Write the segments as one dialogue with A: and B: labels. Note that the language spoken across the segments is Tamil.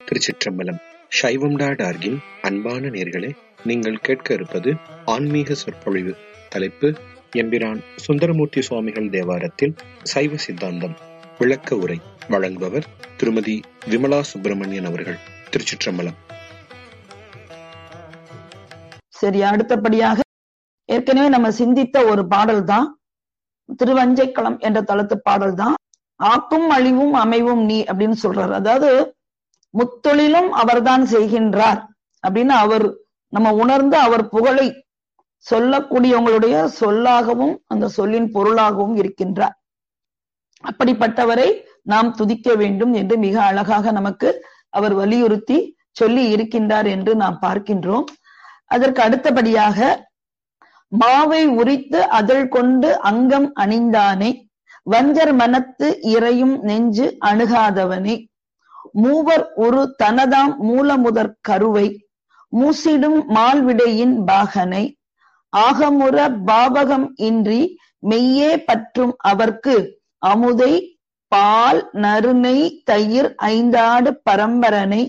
A: திருச்சிற்றம்பலம் சைவம் டாட் ஆர்கின் அன்பான நேர்களே நீங்கள் கேட்க இருப்பது ஆன்மீக சொற்பொழிவு தலைப்பு எம்பிரான் சுந்தரமூர்த்தி சுவாமிகள் தேவாரத்தில் சைவ சித்தாந்தம் விளக்க உரை வழங்குபவர் திருமதி விமலா சுப்பிரமணியன் அவர்கள் திருச்சிற்றம்பலம்
B: சரி அடுத்தபடியாக ஏற்கனவே நம்ம சிந்தித்த ஒரு பாடல் தான் திருவஞ்சைக்களம் என்ற தளத்து பாடல் தான் ஆக்கும் அழிவும் அமைவும் நீ அப்படின்னு சொல்றாரு அதாவது முத்தொழிலும் அவர்தான் செய்கின்றார் அப்படின்னு அவர் நம்ம உணர்ந்து அவர் புகழை சொல்லக்கூடியவங்களுடைய சொல்லாகவும் அந்த சொல்லின் பொருளாகவும் இருக்கின்றார் அப்படிப்பட்டவரை நாம் துதிக்க வேண்டும் என்று மிக அழகாக நமக்கு அவர் வலியுறுத்தி சொல்லி இருக்கின்றார் என்று நாம் பார்க்கின்றோம் அதற்கு அடுத்தபடியாக மாவை உரித்து அதழ் கொண்டு அங்கம் அணிந்தானே வஞ்சர் மனத்து இறையும் நெஞ்சு அணுகாதவனே மூவர் ஒரு தனதாம் மூலமுதற் கருவை மூசிடும் மால்விடையின் பாகனை ஆகமுற பாவகம் இன்றி மெய்யே பற்றும் அவர்க்கு அமுதை பால் நறுநெய் தயிர் ஐந்தாடு பரம்பரனை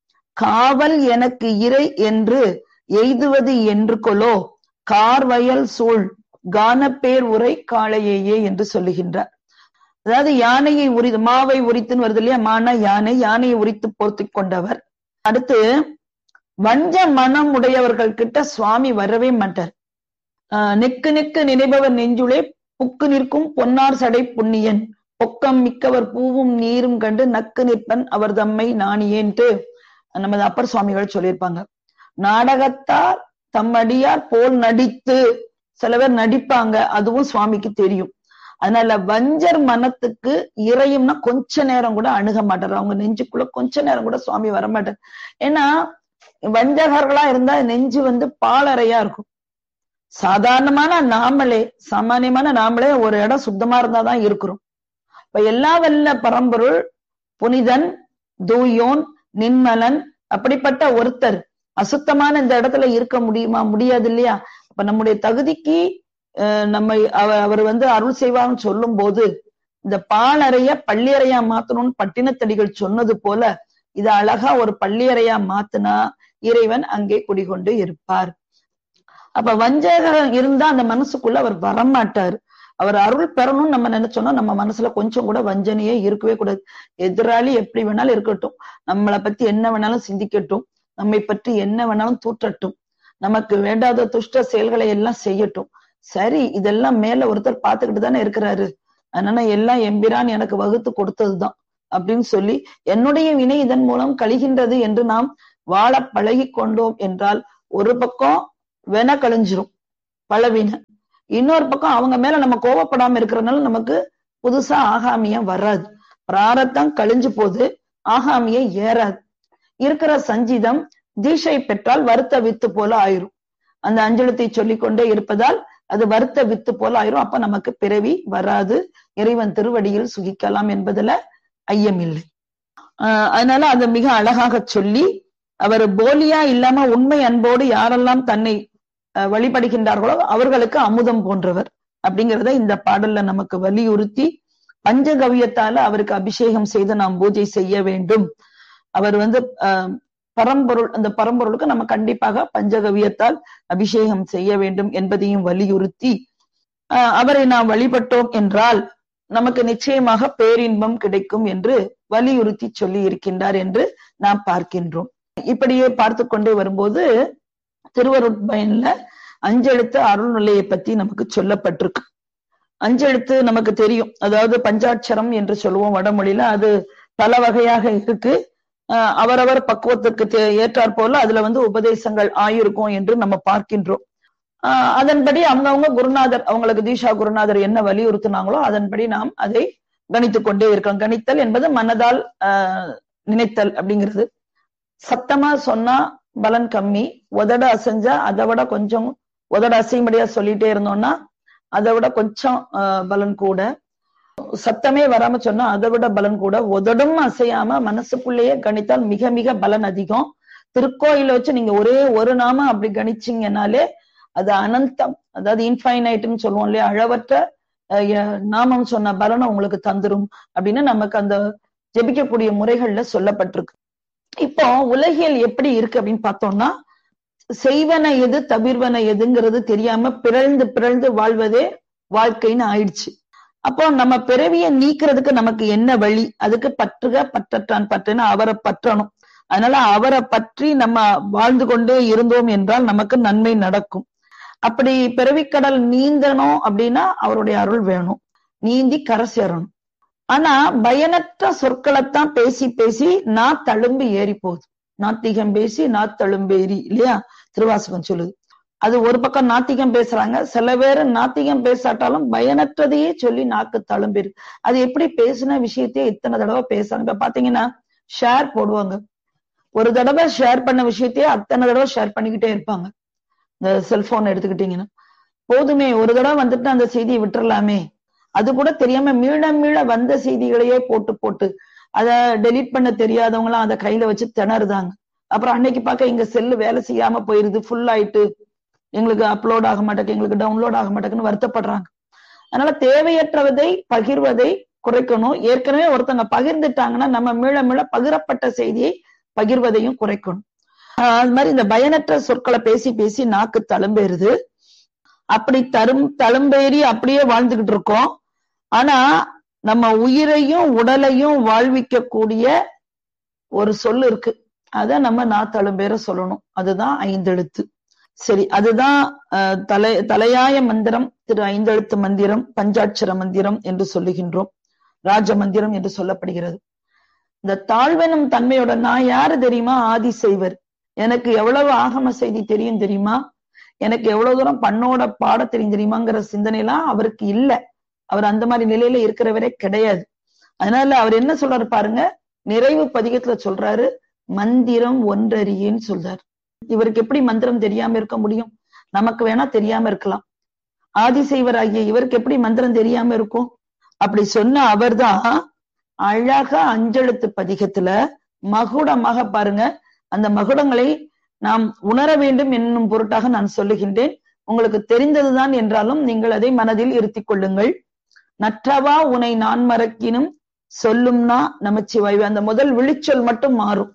B: காவல் எனக்கு இறை என்று எய்துவது என்று கொலோ கார்வயல் சூழ் கானப்பேர் உரை காளையேயே என்று சொல்லுகின்றார் அதாவது யானையை உரி மாவை உரித்துன்னு வருது இல்லையா மான யானை யானையை உரித்து போர்த்தி கொண்டவர் அடுத்து வஞ்ச மனம் உடையவர்கள் கிட்ட சுவாமி வரவே மாட்டார் ஆஹ் நெக்கு நெக்கு நினைப்பவர் நெஞ்சுளே புக்கு நிற்கும் பொன்னார் சடை புண்ணியன் பொக்கம் மிக்கவர் பூவும் நீரும் கண்டு நக்கு நிற்பன் அவர் தம்மை நாணியேன்ட்டு நமது அப்பர் சுவாமிகள் சொல்லியிருப்பாங்க நாடகத்தார் தம்மடியார் போல் நடித்து சில பேர் நடிப்பாங்க அதுவும் சுவாமிக்கு தெரியும் அதனால வஞ்சர் மனத்துக்கு இறையும்னா கொஞ்ச நேரம் கூட அணுக மாட்டார் அவங்க நெஞ்சுக்குள்ள கொஞ்ச நேரம் கூட சுவாமி வரமாட்டார் ஏன்னா வஞ்சகர்களா இருந்தா நெஞ்சு வந்து பாலறையா இருக்கும் சாதாரணமான நாமளே சாமானியமான நாமளே ஒரு இடம் சுத்தமா இருந்தாதான் இருக்கிறோம் இப்ப எல்லா வல்ல பரம்பொருள் புனிதன் தூயோன் நின்மலன் அப்படிப்பட்ட ஒருத்தர் அசுத்தமான இந்த இடத்துல இருக்க முடியுமா முடியாது இல்லையா அப்ப நம்முடைய தகுதிக்கு நம்ம அவர் வந்து அருள் செய்வார்னு சொல்லும் போது இந்த பாலறைய பள்ளியறையா மாத்தணும்னு பட்டினத்தடிகள் சொன்னது போல இத அழகா ஒரு பள்ளியறையா மாத்தினா இறைவன் அங்கே குடிகொண்டு இருப்பார் அப்ப வஞ்சகரம் இருந்தா அந்த மனசுக்குள்ள அவர் வரமாட்டார் அவர் அருள் பெறணும்னு நம்ம நினைச்சோம்னா நம்ம மனசுல கொஞ்சம் கூட வஞ்சனையே இருக்கவே கூடாது எதிராளி எப்படி வேணாலும் இருக்கட்டும் நம்மளை பத்தி என்ன வேணாலும் சிந்திக்கட்டும் நம்மை பற்றி என்ன வேணாலும் தூற்றட்டும் நமக்கு வேண்டாத துஷ்ட செயல்களை எல்லாம் செய்யட்டும் சரி இதெல்லாம் மேல ஒருத்தர் பார்த்துக்கிட்டு தானே இருக்கிறாரு அதனால எல்லாம் எம்பிரான் எனக்கு வகுத்து கொடுத்ததுதான் அப்படின்னு சொல்லி என்னுடைய வினை இதன் மூலம் கழிகின்றது என்று நாம் வாழ பழகி கொண்டோம் என்றால் ஒரு பக்கம் வென கழிஞ்சிரும் பலவீன இன்னொரு பக்கம் அவங்க மேல நம்ம கோவப்படாம இருக்கிறதுனால நமக்கு புதுசா ஆகாமியா வராது பிராரத்தம் கழிஞ்சு போது ஆகாமிய ஏறாது இருக்கிற சஞ்சிதம் தீஷை பெற்றால் வருத்த வித்து போல ஆயிரும் அந்த அஞ்சலத்தை சொல்லிக் கொண்டே இருப்பதால் அது வருத்த வித்து போல ஆயிரும் அப்ப நமக்கு பிறவி வராது இறைவன் திருவடியில் சுகிக்கலாம் என்பதுல ஐயமில்லை ஆஹ் அதனால அதை மிக அழகாக சொல்லி அவர் போலியா இல்லாம உண்மை அன்போடு யாரெல்லாம் தன்னை வழிபடுகின்றார்களோ அவர்களுக்கு அமுதம் போன்றவர் அப்படிங்கிறத இந்த பாடல்ல நமக்கு வலியுறுத்தி பஞ்சகவியத்தால அவருக்கு அபிஷேகம் செய்து நாம் பூஜை செய்ய வேண்டும் அவர் வந்து பரம்பொருள் அந்த பரம்பொருளுக்கு நம்ம கண்டிப்பாக பஞ்சகவியத்தால் அபிஷேகம் செய்ய வேண்டும் என்பதையும் வலியுறுத்தி அவரை நாம் வழிபட்டோம் என்றால் நமக்கு நிச்சயமாக பேரின்பம் கிடைக்கும் என்று வலியுறுத்தி சொல்லி இருக்கின்றார் என்று நாம் பார்க்கின்றோம் இப்படியே பார்த்து கொண்டே வரும்போது திருவருட்பயன்ல அஞ்செழுத்து அருள்நிலையை பத்தி நமக்கு சொல்லப்பட்டிருக்கு அஞ்செழுத்து நமக்கு தெரியும் அதாவது பஞ்சாட்சரம் என்று சொல்லுவோம் வடமொழியில அது பல வகையாக இருக்கு அவரவர் பக்குவத்துக்கு ஏற்றாற் போல அதுல வந்து உபதேசங்கள் ஆயிருக்கும் என்று நம்ம பார்க்கின்றோம் ஆஹ் அதன்படி அவங்கவுங்க குருநாதர் அவங்களுக்கு தீஷா குருநாதர் என்ன வலியுறுத்தினாங்களோ அதன்படி நாம் அதை கணித்துக் கொண்டே இருக்கோம் கணித்தல் என்பது மனதால் ஆஹ் நினைத்தல் அப்படிங்கிறது சத்தமா சொன்னா பலன் கம்மி உதட அசைஞ்சா அதை விட கொஞ்சம் உதட அசையும்படியா சொல்லிட்டே இருந்தோம்னா அதை விட கொஞ்சம் பலன் கூட சத்தமே வராம சொன்னா அதை விட பலன் கூட உதடும் அசையாம மனசுக்குள்ளேயே கணித்தால் மிக மிக பலன் அதிகம் திருக்கோயில வச்சு நீங்க ஒரே ஒரு நாம அப்படி கணிச்சீங்கன்னாலே அது அனந்தம் அதாவது இன்ஃபைனைட்னு சொல்லுவோம் இல்லையா அளவற்ற நாமம் சொன்ன பலனை உங்களுக்கு தந்துரும் அப்படின்னு நமக்கு அந்த ஜெபிக்கக்கூடிய முறைகள்ல சொல்லப்பட்டிருக்கு இப்போ உலகியல் எப்படி இருக்கு அப்படின்னு பார்த்தோம்னா செய்வன எது தவிர்வன எதுங்கிறது தெரியாம பிறழ்ந்து பிறழ்ந்து வாழ்வதே வாழ்க்கைன்னு ஆயிடுச்சு அப்போ நம்ம பிறவியை நீக்கிறதுக்கு நமக்கு என்ன வழி அதுக்கு பற்றுக பற்றற்றான் பற்றுன்னு அவரை பற்றணும் அதனால அவரை பற்றி நம்ம வாழ்ந்து கொண்டே இருந்தோம் என்றால் நமக்கு நன்மை நடக்கும் அப்படி பிறவிக்கடல் நீந்தணும் அப்படின்னா அவருடைய அருள் வேணும் நீந்தி கரை சேரணும் ஆனா பயனற்ற சொற்களைத்தான் பேசி பேசி நான் தழும்பு ஏறி போகுது நாத்திகம் பேசி நான் தழும்பேறி இல்லையா திருவாசகம் சொல்லுது அது ஒரு பக்கம் நாத்திகம் பேசுறாங்க சில பேர் நாத்திகம் பேசாட்டாலும் பயனற்றதையே சொல்லி நாக்கு தழும்பேறு அது எப்படி பேசின விஷயத்தையே இத்தனை தடவை பேசுறாங்க இப்ப பாத்தீங்கன்னா ஷேர் போடுவாங்க ஒரு தடவை ஷேர் பண்ண விஷயத்தையே அத்தனை தடவை ஷேர் பண்ணிக்கிட்டே இருப்பாங்க இந்த செல்போன் எடுத்துக்கிட்டீங்கன்னா போதுமே ஒரு தடவை வந்துட்டு அந்த செய்தியை விட்டுறலாமே அது கூட தெரியாம மீள மீள வந்த செய்திகளையே போட்டு போட்டு அதை டெலீட் பண்ண தெரியாதவங்களாம் அதை கையில வச்சு திணறுதாங்க அப்புறம் அன்னைக்கு பார்க்க இங்க செல்லு வேலை செய்யாம போயிருது ஃபுல் ஆயிட்டு எங்களுக்கு அப்லோட் ஆக மாட்டேங்க எங்களுக்கு டவுன்லோட் ஆக மாட்டேங்குன்னு வருத்தப்படுறாங்க அதனால தேவையற்றவதை பகிர்வதை குறைக்கணும் ஏற்கனவே ஒருத்தங்க பகிர்ந்துட்டாங்கன்னா நம்ம மீள மீள பகிரப்பட்ட செய்தியை பகிர்வதையும் குறைக்கணும் அது மாதிரி இந்த பயனற்ற சொற்களை பேசி பேசி நாக்கு தழும்பேறுது அப்படி தரும் தழும்பேறி அப்படியே வாழ்ந்துகிட்டு இருக்கோம் ஆனா நம்ம உயிரையும் உடலையும் வாழ்விக்க கூடிய ஒரு சொல் இருக்கு அத நம்ம நாத்தழும்பேற சொல்லணும் அதுதான் ஐந்தெழுத்து சரி அதுதான் தலை தலையாய மந்திரம் திரு ஐந்தெழுத்து மந்திரம் பஞ்சாட்சர மந்திரம் என்று சொல்லுகின்றோம் ராஜ மந்திரம் என்று சொல்லப்படுகிறது இந்த தாழ்வெனும் தன்மையோட நான் யாரு தெரியுமா ஆதி செய்வர் எனக்கு எவ்வளவு ஆகம செய்தி தெரியும் தெரியுமா எனக்கு எவ்வளவு தூரம் பண்ணோட பாட தெரியும் தெரியுமாங்கிற சிந்தனைலாம் அவருக்கு இல்ல அவர் அந்த மாதிரி நிலையில இருக்கிறவரே கிடையாது அதனால அவர் என்ன சொல்றாரு பாருங்க நிறைவு பதிகத்துல சொல்றாரு மந்திரம் ஒன்றறியேன்னு சொல்றாரு இவருக்கு எப்படி மந்திரம் தெரியாம இருக்க முடியும் நமக்கு வேணா தெரியாம இருக்கலாம் ஆதிசைவராகிய இவருக்கு எப்படி மந்திரம் தெரியாம இருக்கும் அப்படி சொன்ன அவர்தான் அழகா அஞ்செழுத்து பதிகத்துல மகுடமாக பாருங்க அந்த மகுடங்களை நாம் உணர வேண்டும் என்னும் பொருட்டாக நான் சொல்லுகின்றேன் உங்களுக்கு தெரிந்ததுதான் என்றாலும் நீங்கள் அதை மனதில் இருத்திக் கொள்ளுங்கள் நற்றவா உனை நான் மறக்கினும் சொல்லும்னா நமச்சிவாய்வு அந்த முதல் விழிச்சொல் மட்டும் மாறும்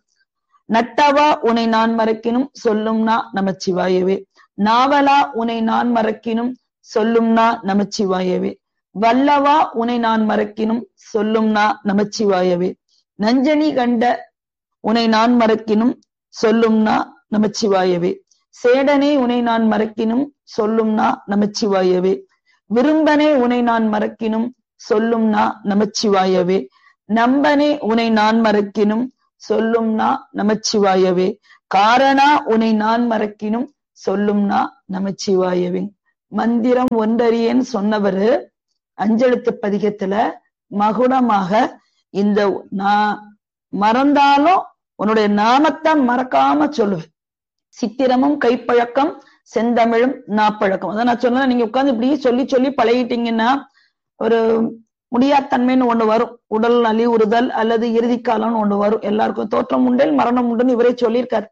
B: நட்டவா உனை நான் மறக்கினும் சொல்லும்னா நமச்சிவாயவே நாவலா உனை நான் மறக்கினும் சொல்லும்னா நமச்சிவாயவே வல்லவா உனை நான் மறக்கினும் சொல்லும்னா நமச்சிவாயவே நஞ்சனி கண்ட உனை நான் மறக்கினும் சொல்லும்னா நமச்சிவாயவே சேடனே உனை நான் மறக்கினும் சொல்லும்னா நமச்சிவாயவே விரும்பனே உனை நான் மறக்கினும் சொல்லும்னா நமச்சிவாயவே நம்பனே உனை நான் மறக்கினும் சொல்லும்னா நமச்சிவாயவே காரணா உனை நான் மறக்கினும் சொல்லும்னா நமச்சிவாயவே மந்திரம் ஒன்றறியேன்னு சொன்னவரு அஞ்செழுத்து பதிகத்துல மகுடமாக இந்த நான் மறந்தாலும் உன்னுடைய நாமத்தை மறக்காம சொல்லுவேன் சித்திரமும் கைப்பழக்கம் செந்தமிழும் நாப்பழக்கம் அதான் நான் சொன்னேன் நீங்க உட்கார்ந்து இப்படி சொல்லி சொல்லி பழகிட்டீங்கன்னா ஒரு முடியாத்தன்மைன்னு ஒண்ணு வரும் உடல் நலிவுறுதல் அல்லது இறுதி காலம்னு ஒண்ணு வரும் எல்லாருக்கும் தோற்றம் உண்டேல் மரணம் உண்டுன்னு இவரே சொல்லியிருக்காரு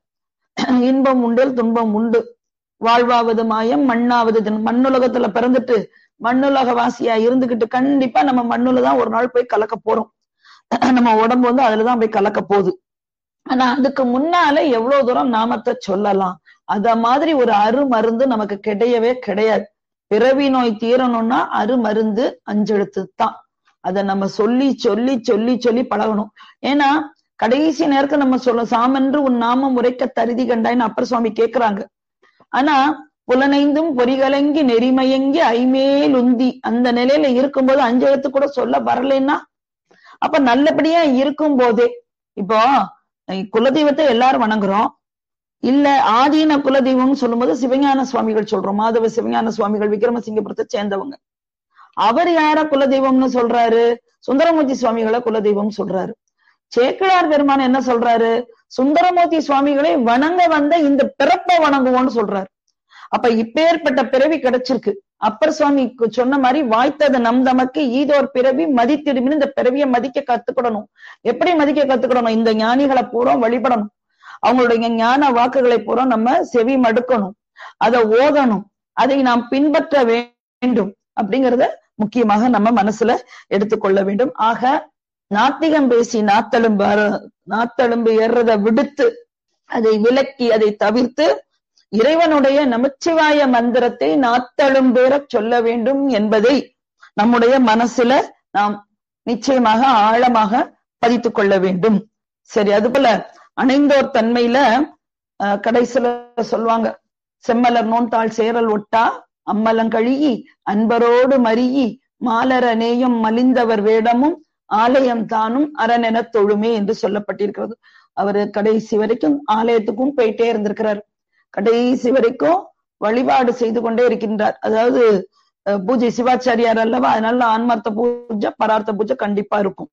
B: இன்பம் உண்டேல் துன்பம் உண்டு வாழ்வாவது மாயம் மண்ணாவது தினம் மண்ணுலகத்துல பிறந்துட்டு மண்ணுலக வாசியா இருந்துகிட்டு கண்டிப்பா நம்ம மண்ணுல தான் ஒரு நாள் போய் கலக்க போறோம் நம்ம உடம்பு வந்து அதுலதான் போய் கலக்க போகுது ஆனா அதுக்கு முன்னால எவ்வளவு தூரம் நாமத்தை சொல்லலாம் அத மாதிரி ஒரு அருமருந்து நமக்கு கிடையவே கிடையாது பிறவி நோய் தீரணும்னா அருமருந்து அஞ்செழுத்து தான் அத நம்ம சொல்லி சொல்லி சொல்லி சொல்லி பழகணும் ஏன்னா கடைசி நேரத்துல நம்ம சொல்ல சாமென்று உன் நாமம் உரைக்க தருதி கண்டாயின்னு அப்பர் சுவாமி கேக்குறாங்க ஆனா புலனைந்தும் பொறிகலங்கி நெறிமயங்கி ஐமேல் உந்தி அந்த நிலையில இருக்கும்போது அஞ்செழுத்து கூட சொல்ல வரலைன்னா அப்ப நல்லபடியா இருக்கும் போதே இப்போ குலதெய்வத்தை எல்லாரும் வணங்குறோம் இல்ல ஆதீன குலதெய்வம்னு சொல்லும்போது சிவஞான சுவாமிகள் சொல்றோம் மாதவ சிவஞான சுவாமிகள் விக்ரமசிங்கபுரத்தை சேர்ந்தவங்க அவர் யார குலதெய்வம்னு சொல்றாரு சுந்தரமூர்த்தி சுவாமிகளை குலதெய்வம் சொல்றாரு சேக்கிழார் பெருமான் என்ன சொல்றாரு சுந்தரமூர்த்தி சுவாமிகளை வணங்க வந்த இந்த பிறப்பை வணங்குவோம்னு சொல்றாரு அப்ப இப்பேற்பட்ட பிறவி கிடைச்சிருக்கு அப்பர் சுவாமி சொன்ன மாதிரி வாய்த்தது நம் தமக்கு ஈதோர் பிறவி மதித்திடுமின்னு இந்த பிறவியை மதிக்க கத்துக்கிடணும் எப்படி மதிக்க கத்துக்கிடணும் இந்த ஞானிகளை பூரா வழிபடணும் அவங்களுடைய ஞான வாக்குகளை பூரா நம்ம செவி மடுக்கணும் அதை ஓதணும் அதை நாம் பின்பற்ற வேண்டும் அப்படிங்கறத முக்கியமாக நம்ம மனசுல எடுத்துக்கொள்ள வேண்டும் ஆக நாத்திகம் பேசி நாத்தெலும்பு அற- நாத்தெலும்பு ஏறுறத விடுத்து அதை விலக்கி அதை தவிர்த்து இறைவனுடைய நமச்சிவாய மந்திரத்தை நாத்தெலும்பேறச் சொல்ல வேண்டும் என்பதை நம்முடைய மனசுல நாம் நிச்சயமாக ஆழமாக பதித்துக் கொள்ள வேண்டும் சரி அதுபோல அணைந்தோர் தன்மையில அஹ், கடைசியில சொல்லுவாங்க செம்மலர் நோன்தாள் சேரல் ஒட்டா அம்மலங்கழியி அன்பரோடு மறியி மாலர நேயம் மலிந்தவர் வேடமும் ஆலயம் தானும் அரணெனத் தொழுமே என்று சொல்லப்பட்டிருக்கிறது அவரு கடைசி வரைக்கும் ஆலயத்துக்கும் போயிட்டே இருந்திருக்கிறார் கடைசி வரைக்கும் வழிபாடு செய்து கொண்டே இருக்கின்றார் அதாவது அஹ், பூஜை சிவாச்சாரியார் அல்லவா அதனால ஆன்மார்த்த பூஜை பரார்த்த பூஜை கண்டிப்பா இருக்கும்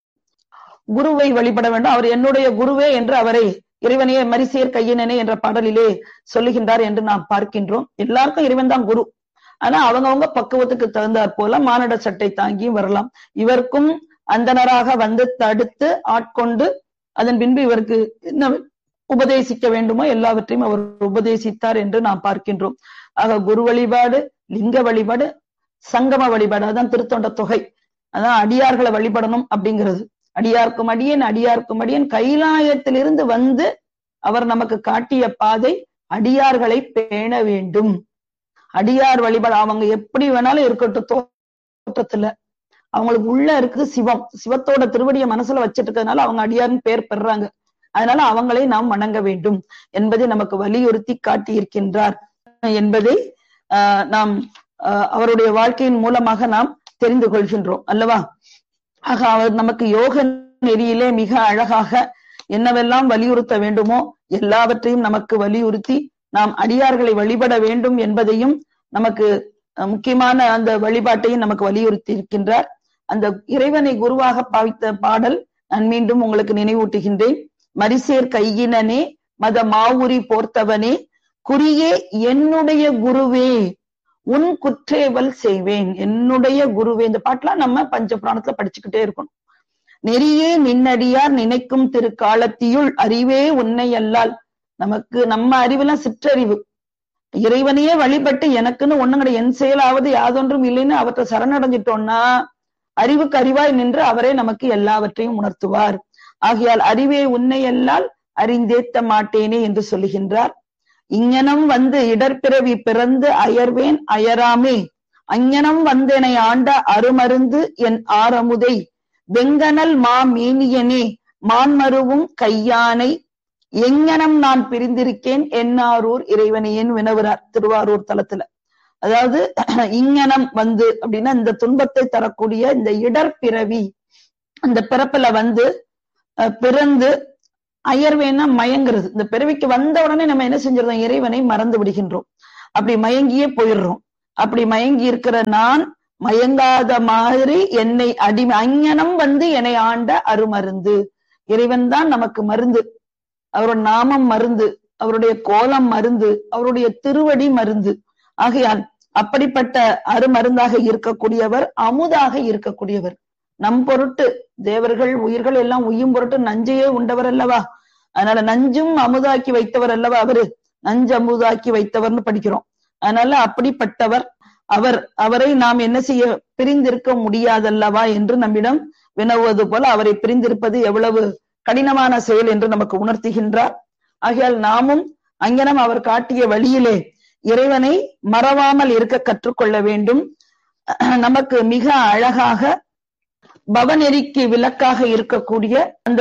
B: குருவை வழிபட வேண்டும் அவர் என்னுடைய குருவே என்று அவரை இறைவனையே மரிசியர் கையினனே என்ற பாடலிலே சொல்லுகின்றார் என்று நாம் பார்க்கின்றோம் எல்லாருக்கும் இறைவன் தான் குரு ஆனா அவங்கவங்க பக்குவத்துக்கு தகுந்தாற் போல மானிட சட்டை தாங்கியும் வரலாம் இவருக்கும் அந்தனராக வந்து தடுத்து ஆட்கொண்டு அதன் பின்பு இவருக்கு என்ன உபதேசிக்க வேண்டுமோ எல்லாவற்றையும் அவர் உபதேசித்தார் என்று நாம் பார்க்கின்றோம் ஆக குரு வழிபாடு லிங்க வழிபாடு சங்கம வழிபாடு அதான் திருத்தொண்ட தொகை அதான் அடியார்களை வழிபடணும் அப்படிங்கிறது அடியார்க்கும் அடியேன் அடியார்க்கும் அடியேன் கைலாயத்திலிருந்து வந்து அவர் நமக்கு காட்டிய பாதை அடியார்களை பேண வேண்டும் அடியார் வழிபாடு அவங்க எப்படி வேணாலும் இருக்கட்டும் தோற்றத்துல அவங்களுக்கு உள்ள இருக்கு சிவம் சிவத்தோட திருவடியை மனசுல வச்சிட்டு இருக்கிறதுனால அவங்க அடியார்னு பேர் பெறுறாங்க அதனால அவங்களை நாம் வணங்க வேண்டும் என்பதை நமக்கு வலியுறுத்தி காட்டியிருக்கின்றார் என்பதை ஆஹ் நாம் ஆஹ் அவருடைய வாழ்க்கையின் மூலமாக நாம் தெரிந்து கொள்கின்றோம் அல்லவா ஆக அவர் நமக்கு யோக நெறியிலே மிக அழகாக என்னவெல்லாம் வலியுறுத்த வேண்டுமோ எல்லாவற்றையும் நமக்கு வலியுறுத்தி நாம் அடியார்களை வழிபட வேண்டும் என்பதையும் நமக்கு அஹ், முக்கியமான அந்த வழிபாட்டையும் நமக்கு வலியுறுத்தி இருக்கின்றார் அந்த இறைவனை குருவாக பாவித்த பாடல் நான் மீண்டும் உங்களுக்கு நினைவூட்டுகின்றேன் மரிசேர் கையினனே மத மாவுரி போர்த்தவனே குறியே என்னுடைய குருவே உன் குற்றேவல் செய்வேன் என்னுடைய குருவே இந்த பாட்டுலாம் நம்ம பஞ்ச புராணத்துல படிச்சுக்கிட்டே இருக்கணும் நெறியே நின்னடியார் நினைக்கும் திருக்காலத்தியுள் அறிவே உன்னை அல்லால் நமக்கு நம்ம அறிவுலாம் சிற்றறிவு இறைவனையே வழிபட்டு எனக்குன்னு ஒண்ணும் கிடையாது என் செயலாவது யாதொன்றும் இல்லைன்னு அவற்றை சரணடைஞ்சிட்டோம்னா அறிவுக்கு அறிவாய் நின்று அவரே நமக்கு எல்லாவற்றையும் உணர்த்துவார் ஆகையால் அறிவே உன்னை அல்லால் அறிந்தேத்த மாட்டேனே என்று சொல்லுகின்றார் இங்ஙனம் வந்து இடர்பிறவி பிறந்து அயர்வேன் அயராமே அங்ஙனம் வந்தெனை ஆண்ட அருமருந்து என் ஆரமுதை வெங்கனல் மா மேனியனே மான்மருவும் கையானை எங்ஙனம் நான் பிரிந்திருக்கேன் என்னாரூர் இறைவனையேன் வினவுறார் திருவாரூர் தலத்துல அதாவது இங்ஙனம் வந்து அப்படின்னா இந்த துன்பத்தை தரக்கூடிய இந்த இடர்பிறவி அந்த பிறப்புல வந்து அஹ், பிறந்து அயர்வேன்னா மயங்குறது இந்த பிறவிக்கு வந்த உடனே நம்ம என்ன செஞ்சிருந்தோம் இறைவனை மறந்து விடுகின்றோம் அப்படி மயங்கியே போயிடுறோம் அப்படி மயங்கி இருக்கிற நான் மயங்காத மாதிரி என்னை அடிமை அங்ஙனம் வந்து என்னை ஆண்ட அருமருந்து இறைவன் தான் நமக்கு மருந்து அவரோட நாமம் மருந்து அவருடைய கோலம் மருந்து அவருடைய திருவடி மருந்து ஆகையால் அப்படிப்பட்ட அருமருந்தாக இருக்கக்கூடியவர் அமுதாக இருக்கக்கூடியவர் நம் பொருட்டு தேவர்கள் உயிர்கள் எல்லாம் உயும் பொருட்டு நஞ்சையே உண்டவர் அல்லவா அதனால நஞ்சும் அமுதாக்கி வைத்தவர் அல்லவா அவரு நஞ்சு அமுதாக்கி வைத்தவர்னு படிக்கிறோம் அதனால அப்படிப்பட்டவர் அவர் அவரை நாம் என்ன செய்ய பிரிந்திருக்க முடியாதல்லவா என்று நம்மிடம் வினவுவது போல அவரை பிரிந்திருப்பது எவ்வளவு கடினமான செயல் என்று நமக்கு உணர்த்துகின்றார் ஆகையால் நாமும் அங்கனம் அவர் காட்டிய வழியிலே இறைவனை மறவாமல் இருக்க கற்றுக்கொள்ள வேண்டும் நமக்கு மிக அழகாக பவநெறிக்கு விளக்காக இருக்கக்கூடிய அந்த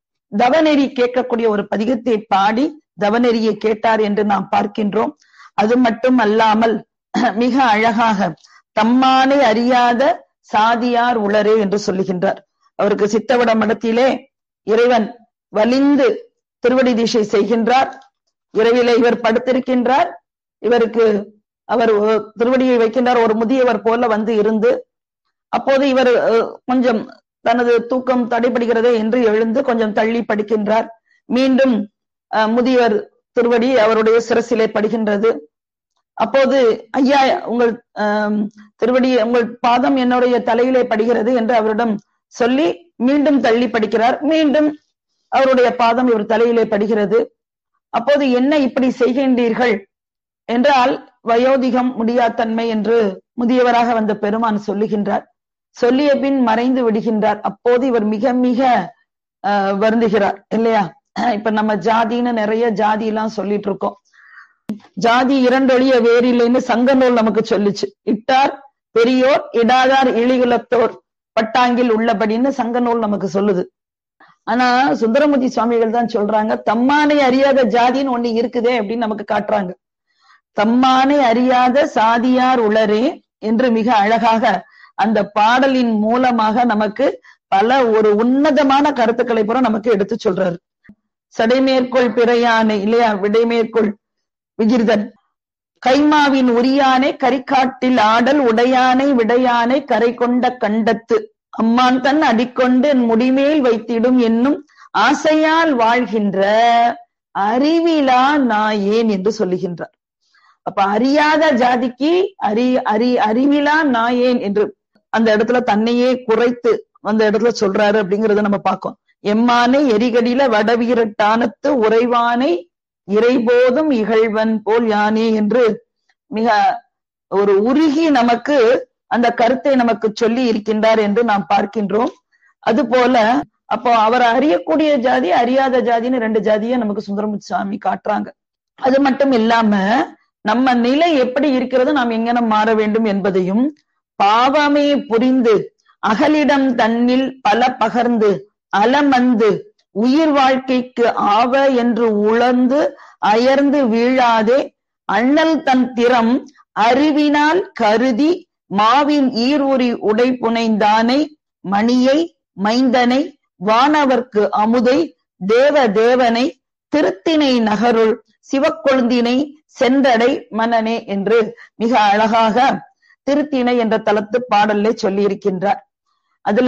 B: தவநெறி கேட்கக்கூடிய ஒரு பதிகத்தை பாடி தவநெறியை கேட்டார் என்று நாம் பார்க்கின்றோம் அது மட்டும் அல்லாமல் மிக அழகாக தம்மானை அறியாத சாதியார் உளரே என்று சொல்லுகின்றார் அவருக்கு சித்தவட மடத்திலே இறைவன் வலிந்து திருவடி தீட்சை செய்கின்றார் இரவிலே இவர் படுத்திருக்கின்றார் இவருக்கு அவர் ஒ- திருவடியை வைக்கின்றார் ஒரு முதியவர் போல வந்து இருந்து அப்போது இவர் அஹ், கொஞ்சம் தனது தூக்கம் தடைபடுகிறதே என்று எழுந்து கொஞ்சம் தள்ளி படிக்கின்றார் மீண்டும் அஹ், முதியவர் திருவடி அவருடைய சிரசிலே படுகின்றது அப்போது ஐயா உங்கள் ஆம், திருவடி உங்கள் பாதம் என்னுடைய தலையிலே படுகிறது என்று அவரிடம் சொல்லி மீண்டும் தள்ளி படிக்கிறார் மீண்டும் அவருடைய பாதம் இவர் தலையிலே படுகிறது அப்போது என்ன இப்படி செய்கின்றீர்கள் என்றால் வயோதிகம் முடியாத்தன்மை என்று முதியவராக வந்த பெருமான் சொல்லுகின்றார் சொல்லிய பின் மறைந்து விடுகின்றார் அப்போது இவர் மிக மிக ஆஹ் வருந்துகிறார் இல்லையா இப்ப நம்ம ஜாதின்னு நிறைய ஜாதி எல்லாம் சொல்லிட்டு இருக்கோம் ஜாதி இரண்டொழிய வேறில்லைன்னு சங்க நூல் நமக்கு சொல்லுச்சு இட்டார் பெரியோர் இடாதார் இழிகுலத்தோர் பட்டாங்கில் உள்ளபடின்னு சங்க நூல் நமக்கு சொல்லுது ஆனா சுந்தரமூர்த்தி சுவாமிகள் தான் சொல்றாங்க தம்மானை அறியாத ஜாதின்னு ஒண்ணு இருக்குதே அப்படின்னு நமக்கு காட்டுறாங்க தம்மானை அறியாத சாதியார் உளரே என்று மிக அழகாக அந்த பாடலின் மூலமாக நமக்கு பல ஒரு உன்னதமான கருத்துக்களை பூரா நமக்கு எடுத்து சொல்றாரு சடைமேற்கொள் பிறையானை இல்லையா விடைமேற்கொள் விகிர்தன் கைமாவின் உரியானை கரிக்காட்டில் ஆடல் உடையானை விடையானை கரை கொண்ட கண்டத்து அம்மான் தன் அடிக்கொண்டு முடிமேல் வைத்திடும் என்னும் ஆசையால் வாழ்கின்ற அறிவிலா நாயேன் என்று சொல்லுகின்றார் அப்ப அறியாத ஜாதிக்கு அறி அறி அறிவிலா நாயேன் என்று அந்த இடத்துல தன்னையே குறைத்து அந்த இடத்துல சொல்றாரு அப்படிங்கறத நம்ம பார்க்கோம் எம்மானை எரிகடில வடவீரட்டானத்து உறைவானை இறைபோதும் இகழ்வன் போல் யானே என்று மிக ஒரு உருகி நமக்கு அந்த கருத்தை நமக்கு சொல்லி இருக்கின்றார் என்று நாம் பார்க்கின்றோம் அது போல அப்போ அவர் அறியக்கூடிய ஜாதி அறியாத ஜாதின்னு ரெண்டு ஜாதியை நமக்கு சுந்தரமுத்து சுவாமி காட்டுறாங்க அது மட்டும் இல்லாம நம்ம நிலை எப்படி இருக்கிறது நாம் எங்கன மாற வேண்டும் என்பதையும் பாவமே புரிந்து அகலிடம் தன்னில் பல பகர்ந்து அலமந்து உயிர் வாழ்க்கைக்கு ஆவ என்று உழந்து அயர்ந்து வீழாதே அண்ணல் தன் திறம் அறிவினால் கருதி மாவின் ஈரூரி உடை புனைந்தானை மணியை மைந்தனை வானவர்க்கு அமுதை தேவ தேவனை திருத்தினை நகருள் சிவக்கொழுந்தினை சென்றடை மனனே என்று மிக அழகாக திருத்திணை என்ற தளத்து பாடல்ல சொல்லி இருக்கின்றார் அதுல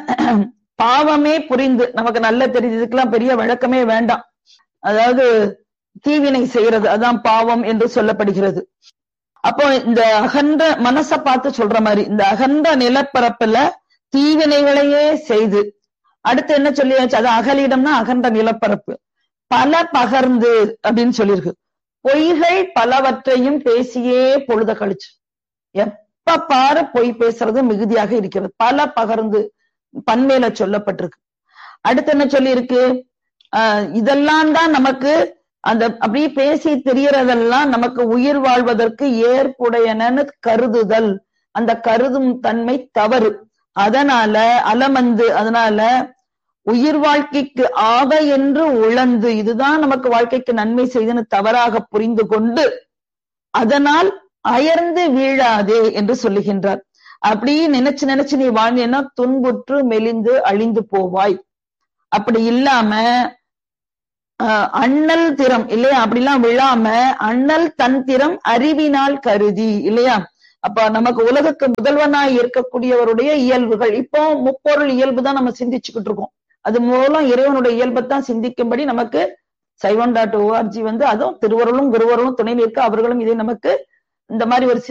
B: பாவமே புரிந்து நமக்கு நல்ல தெரியுது இதுக்கெல்லாம் பெரிய விளக்கமே வேண்டாம் அதாவது தீவினை செய்யறது அதான் பாவம் என்று சொல்லப்படுகிறது அப்போ இந்த அகன்ற மனச பார்த்து சொல்ற மாதிரி இந்த அகன்ற நிலப்பரப்புல தீவினைகளையே செய்து அடுத்து என்ன சொல்லியாச்சு அது அகலிடம்னா அகன்ற நிலப்பரப்பு பல பகர்ந்து அப்படின்னு சொல்லியிருக்கு பொய்கள் பலவற்றையும் பேசியே பொழுத கழிச்சு எப்ப பாரு பொய் பேசுறது மிகுதியாக இருக்கிறது பல பகர்ந்து பன்மேல சொல்லப்பட்டிருக்கு அடுத்து என்ன சொல்லியிருக்கு ஆஹ் இதெல்லாம் தான் நமக்கு அந்த அப்படியே பேசி தெரியறதெல்லாம் நமக்கு உயிர் வாழ்வதற்கு ஏற்புடையனன்னு கருதுதல் அந்த கருதும் தன்மை தவறு அதனால அலமந்து அதனால உயிர் வாழ்க்கைக்கு ஆக என்று உழந்து இதுதான் நமக்கு வாழ்க்கைக்கு நன்மை செய்துன்னு தவறாக புரிந்து கொண்டு அதனால் அயர்ந்து வீழாதே என்று சொல்லுகின்றார் அப்படி நினைச்சு நினைச்சு நீ வாழ்ந்தேன்னா துன்புற்று மெலிந்து அழிந்து போவாய் அப்படி இல்லாம அண்ணல் திறம் இல்லையா அப்படிலாம் விழாம அண்ணல் தன் திறம் அறிவினால் கருதி இல்லையா அப்ப நமக்கு உலகுக்கு முதல்வனாய் இருக்கக்கூடியவருடைய இயல்புகள் இப்போ முப்பொருள் இயல்பு தான் நம்ம சிந்திச்சுக்கிட்டு இருக்கோம் அது மூலம் இறைவனுடைய இயல்பத்தான் சிந்திக்கும்படி நமக்கு சைவன் டாட் ஓஆர்ஜி வந்து அதுவும் திருவருளும் குருவருளும் துணை நிற்க அவர்களும் இதை நமக்கு இந்த மாதிரி ஒரு